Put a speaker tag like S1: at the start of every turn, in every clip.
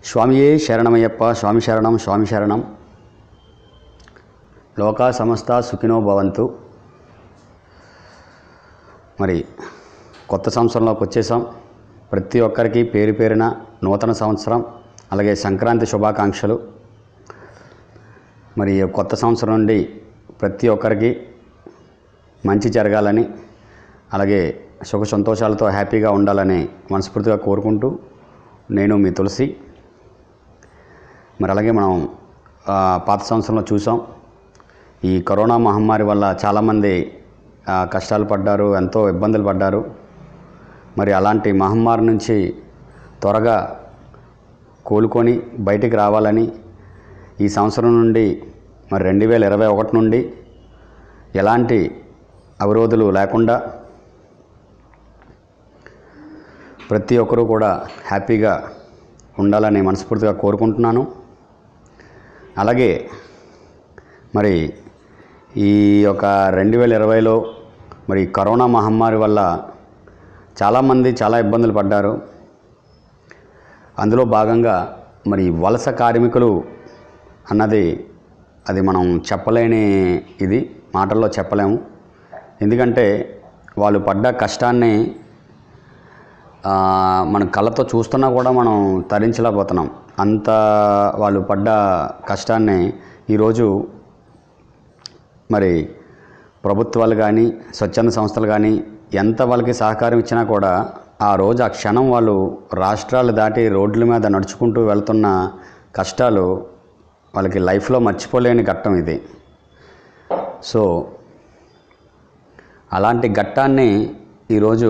S1: స్వామియే శరణమయ్యప్ప స్వామి శరణం స్వామి శరణం లోకా సమస్త సుఖినో భవంతు మరి కొత్త సంవత్సరంలోకి వచ్చేసాం ప్రతి ఒక్కరికి పేరు పేరున నూతన సంవత్సరం అలాగే సంక్రాంతి శుభాకాంక్షలు మరి ఈ కొత్త సంవత్సరం నుండి ప్రతి ఒక్కరికి మంచి జరగాలని అలాగే సుఖ సంతోషాలతో హ్యాపీగా ఉండాలని మనస్ఫూర్తిగా కోరుకుంటూ నేను మీ తులసి మరి అలాగే మనం ఆ, పాత సంవత్సరంలో చూసాం ఈ కరోనా మహమ్మారి వల్ల చాలామంది ఆ, కష్టాలు పడ్డారు ఎంతో ఇబ్బందులు పడ్డారు మరి అలాంటి మహమ్మారి నుంచి త్వరగా కోలుకొని బయటికి రావాలని ఈ సంవత్సరం నుండి మరి రెండు వేల ఇరవై ఒకటి నుండి ఎలాంటి అవరోధులు లేకుండా ప్రతి ఒక్కరూ కూడా హ్యాపీగా ఉండాలని మనస్ఫూర్తిగా కోరుకుంటున్నాను అలాగే మరి ఈ యొక్క రెండు వేల ఇరవైలో మరి కరోనా మహమ్మారి వల్ల చాలామంది చాలా ఇబ్బందులు పడ్డారు అందులో భాగంగా మరి వలస కార్మికులు అన్నది అది మనం చెప్పలేని ఇది మాటల్లో చెప్పలేము ఎందుకంటే వాళ్ళు పడ్డ కష్టాన్ని ఆ, మన కళ్ళతో చూస్తున్నా కూడా మనం తరించలేకపోతున్నాం అంత వాళ్ళు పడ్డ కష్టాన్ని ఈరోజు మరి ప్రభుత్వాలు కానీ స్వచ్ఛంద సంస్థలు కానీ ఎంత వాళ్ళకి సహకారం ఇచ్చినా కూడా ఆ రోజు ఆ క్షణం వాళ్ళు రాష్ట్రాలు దాటి రోడ్ల మీద నడుచుకుంటూ వెళ్తున్న కష్టాలు వాళ్ళకి లైఫ్లో మర్చిపోలేని ఘట్టం ఇది సో అలాంటి ఘట్టాన్ని ఈరోజు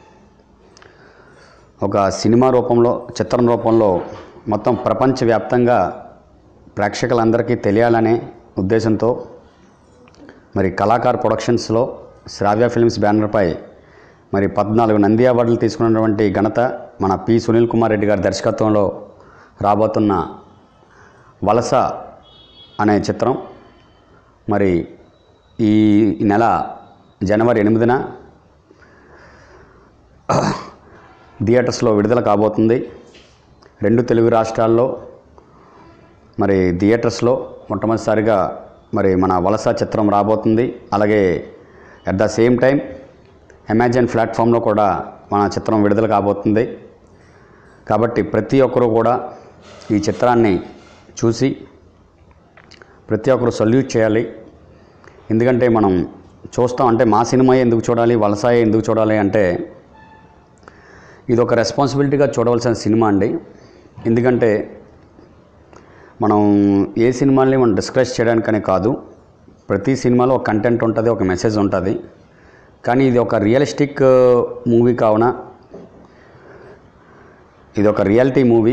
S1: ఒక సినిమా రూపంలో చిత్రం రూపంలో మొత్తం ప్రపంచవ్యాప్తంగా ప్రేక్షకులందరికీ తెలియాలనే ఉద్దేశంతో మరి కళాకార్ ప్రొడక్షన్స్లో శ్రావ్య ఫిల్మ్స్ బ్యానర్పై మరి పద్నాలుగు నంది అవార్డులు తీసుకున్నటువంటి ఘనత మన పి సునీల్ కుమార్ రెడ్డి గారి దర్శకత్వంలో రాబోతున్న వలస అనే చిత్రం మరి ఈ నెల జనవరి ఎనిమిదిన థియేటర్స్లో విడుదల కాబోతుంది రెండు తెలుగు రాష్ట్రాల్లో మరి థియేటర్స్లో మొట్టమొదటిసారిగా మరి మన వలస చిత్రం రాబోతుంది అలాగే at the same time Amazon ప్లాట్ఫామ్లో కూడా మన చిత్రం విడుదల కాబోతుంది కాబట్టి ప్రతి ఒక్కరూ కూడా ఈ చిత్రాన్ని చూసి ప్రతి ఒక్కరు సల్యూట్ చేయాలి ఎందుకంటే మనం చూస్తాం అంటే మా సినిమా ఎందుకు చూడాలి వలసాయ ఎందుకు చూడాలి అంటే ఇది ఒక రెస్పాన్సిబిలిటీగా చూడవలసిన సినిమా అండి ఎందుకంటే మనం ఏ సినిమాల్ని మనం డిస్కస్ చేయడానికనే కాదు ప్రతి సినిమాలో ఒక కంటెంట్ ఉంటుంది ఒక మెసేజ్ ఉంటుంది కానీ ఇది ఒక రియలిస్టిక్ మూవీ కావున ఇది ఒక రియాలిటీ మూవీ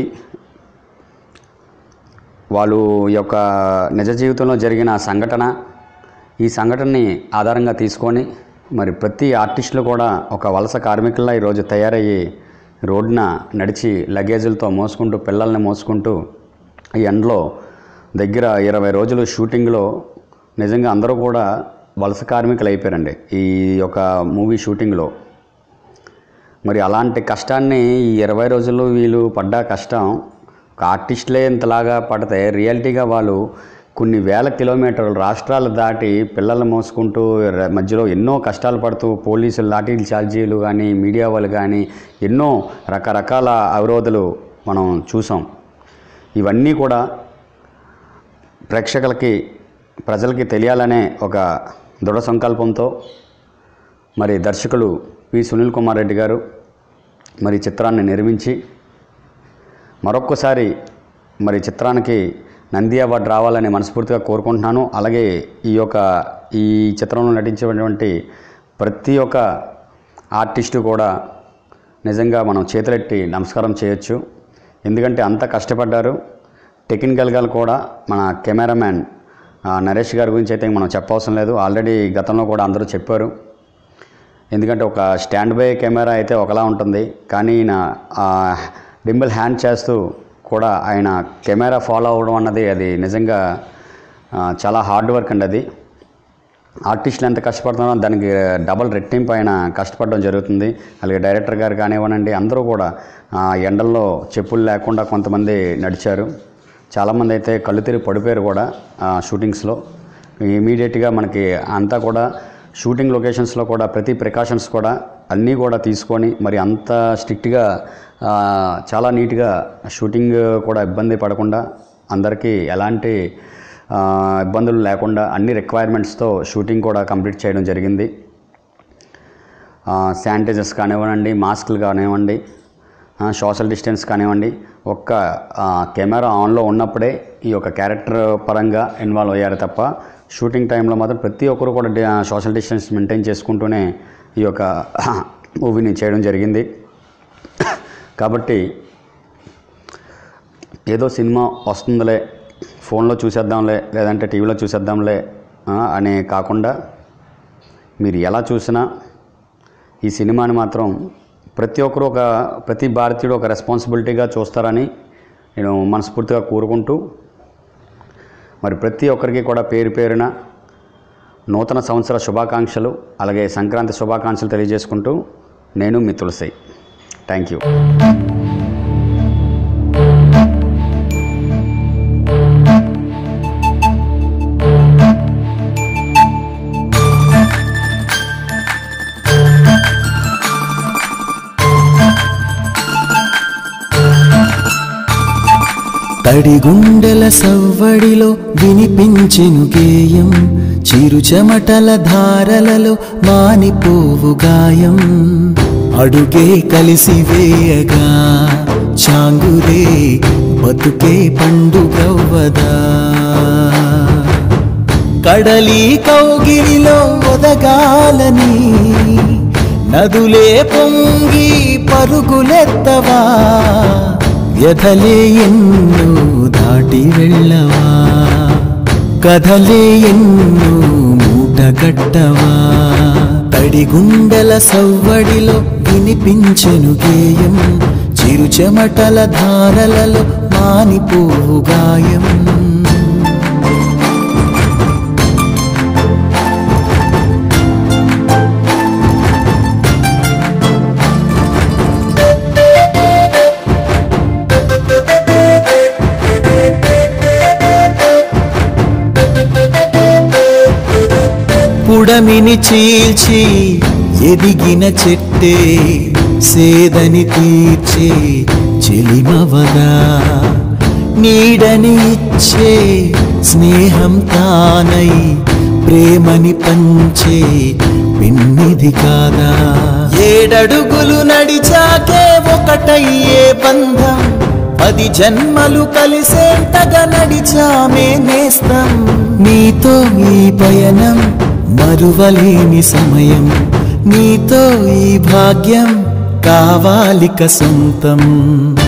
S1: వాళ్ళు ఈ యొక్క నిజ జీవితంలో జరిగిన సంఘటన ఈ సంఘటనని ఆధారంగా తీసుకొని మరి ప్రతి ఆర్టిస్టులు కూడా ఒక వలస కార్మికుల్లా ఈరోజు తయారయ్యి రోడ్డున నడిచి లగేజీలతో మోసుకుంటూ పిల్లల్ని మోసుకుంటూ ఈ ఎండలో దగ్గర ఇరవై రోజులు షూటింగ్లో నిజంగా అందరూ కూడా వలస కార్మికులు అయిపోయారండి ఈ యొక్క మూవీ షూటింగ్లో మరి అలాంటి కష్టాన్ని ఈ ఇరవై రోజుల్లో వీళ్ళు పడ్డ కష్టం ఒక ఆర్టిస్టులే ఇంతలాగా పడితే రియాలిటీగా వాళ్ళు కొన్ని వేల కిలోమీటర్లు రాష్ట్రాలు దాటి పిల్లల్ని మోసుకుంటూ ర- మధ్యలో ఎన్నో కష్టాలు పడుతూ పోలీసులు లాఠీలు ఛార్జీలు కానీ మీడియా వాళ్ళు కానీ ఎన్నో రకరకాల అవరోధాలు మనం చూసాం ఇవన్నీ కూడా ప్రేక్షకులకి ప్రజలకి తెలియాలనే ఒక దృఢ సంకల్పంతో మరి దర్శకులు పి సునీల్ కుమార్ రెడ్డి గారు మరి చిత్రాన్ని నిర్మించి మరొక్కసారి మరి చిత్రానికి నంది అవార్డు రావాలని మనస్ఫూర్తిగా కోరుకుంటున్నాను అలాగే ఈ యొక్క ఈ చిత్రంలో నటించినటువంటి ప్రతి ఒక్క ఆర్టిస్టు కూడా నిజంగా మనం చేతులెట్టి నమస్కారం చేయొచ్చు ఎందుకంటే అంత కష్టపడ్డారు టెక్నికల్గా కూడా మన కెమెరామ్యాన్ ఆ, నరేష్ గారి గురించి అయితే మనం చెప్పవసరం లేదు ఆల్రెడీ గతంలో కూడా అందరూ చెప్పారు ఎందుకంటే ఒక స్టాండ్ బై కెమెరా అయితే ఒకలా ఉంటుంది కానీ ఈయన డింబల్ హ్యాండ్ చేస్తూ కూడా ఆయన కెమెరా ఫాలో అవ్వడం అన్నది అది నిజంగా ఆ, చాలా హార్డ్ వర్క్ అండి అది ఆర్టిస్టులు ఎంత కష్టపడుతున్నారో దానికి డబల్ రెట్టింపు ఆయన కష్టపడడం జరుగుతుంది అలాగే డైరెక్టర్ గారు కానివ్వనండి అందరూ కూడా ఆ, ఎండల్లో చెప్పులు లేకుండా కొంతమంది నడిచారు చాలామంది అయితే కళ్ళు తిరిగి పడిపోయారు కూడా ఆ, షూటింగ్స్లో ఇమీడియట్గా మనకి అంతా కూడా షూటింగ్ లొకేషన్స్లో కూడా ప్రతి ప్రికాషన్స్ కూడా అన్నీ కూడా తీసుకొని మరి అంత స్ట్రిక్ట్గా ఆ, చాలా నీట్గా షూటింగ్ కూడా ఇబ్బంది పడకుండా అందరికీ ఎలాంటి ఆ, ఇబ్బందులు లేకుండా అన్ని రిక్వైర్మెంట్స్తో షూటింగ్ కూడా కంప్లీట్ చేయడం జరిగింది శానిటైజర్స్ కానివ్వండి మాస్కులు కానివ్వండి సోషల్ డిస్టెన్స్ కానివ్వండి ఒక్క ఆ, కెమెరా ఆన్లో ఉన్నప్పుడే ఈ యొక్క క్యారెక్టర్ పరంగా ఇన్వాల్వ్ అయ్యారు తప్ప షూటింగ్ టైంలో మాత్రం ప్రతి ఒక్కరు కూడా డి- సోషల్ డిస్టెన్స్ మెయింటైన్ చేసుకుంటూనే ఈ యొక్క మూవీని చేయడం జరిగింది కాబట్టి ఏదో సినిమా వస్తుందిలే ఫోన్లో చూసేద్దాంలే లేదంటే టీవీలో చూసేద్దాంలే ఆ, అని కాకుండా మీరు ఎలా చూసినా ఈ సినిమాని మాత్రం ప్రతి ఒక్కరు ఒక ప్రతి భారతీయుడు ఒక రెస్పాన్సిబిలిటీగా చూస్తారని నేను మనస్ఫూర్తిగా కోరుకుంటూ మరి ప్రతి ఒక్కరికి కూడా పేరు పేరున నూతన సంవత్సర శుభాకాంక్షలు అలాగే సంక్రాంతి శుభాకాంక్షలు తెలియజేసుకుంటూ నేను మీ తులసి థ్యాంక్ యూ
S2: తడిగుండెల సవ్వడిలో వినిపించెను గేయం చిరు చెమటల ధారలలో మానిపోవు గాయం అడుగే కలిసి వేయగా చాంగురే బతుకే పండుగవ్వదా కడలి కౌగిలిలో ఒదగాలని నదులే పొంగి పరుగులెత్తవా వ్యధలే ఎన్నో దాటి వెళ్ళవా కథలే ఎన్నో మూటగట్టవా తడిగుండెల సవ్వడిలో వినిపించెను గేయం చిరు చెమటల ధారలలో మానిపోవు గాయం పుడమిని చీల్చి ఎదిగిన చెట్టే సేదని తీర్చే చెలిమవదా నీడని ఇచ్చే స్నేహం తానై ప్రేమని పంచే పిన్నిది కాదా ఏడడుగులు నడిచాకే ఒకటయ్యే బంధం పది జన్మలు కలిసేంతగా నడిచామే నేస్తం నీతో ఈ పయనం మరువలేని సమయం నీతో ఈ భాగ్యం కావాలిక సొంతం